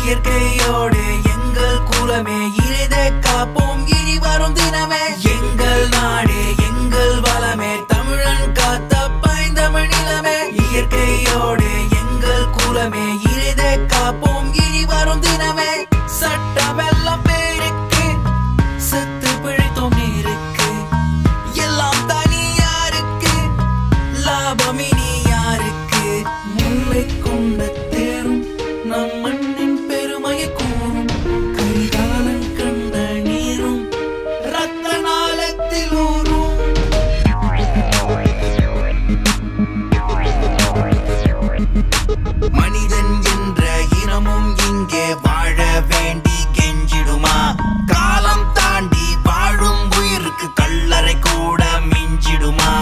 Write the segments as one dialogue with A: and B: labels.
A: இயற்கையோடு எங்கள் குலமே இனிதே காப்போம் இனி வரும் தினமே எங்கள் நாடே எங்கள் வளமே தமிழன் காத்த பைந்தமிழ் நிலமே இயற்கையோடு எங்கள் குலமே இனிதே காப்போம் இனி வரும் தினமே சட்டமெல்லாம் பேருக்கு செத்து பிழைத்தோம் நேருக்கு எல்லாம் தனியாருக்கு லாபம் இனி யாருக்கு முல்லை கொண்ட தேரும் நம் மண்ணின் பெருமையை கூறும் கரிகாலன் கண்ட நீரும் ரத்த நாளத்தில் ஊறும் மனிதன் என்ற இனமும் இங்கே வாழ வேண்டி கெஞ்சிடுமா காலம் தாண்டி வாழும் உயிருக்கு கல்லறை கூட மிஞ்சிடுமா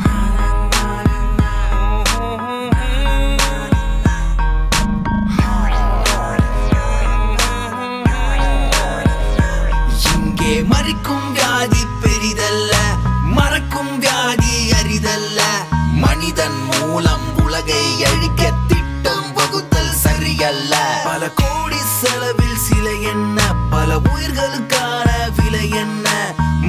A: இங்கே மறிக்கும் வியாதி பெரிதல்ல மறக்கும் வியாதி அரிதல்ல மனிதன் மூலம் உலகை அழிக்க திட்டம் வகுத்தல் சரியல்ல பல கோடி செலவில் சிலை என்ன பல உயிர்களுக்கான விலை என்ன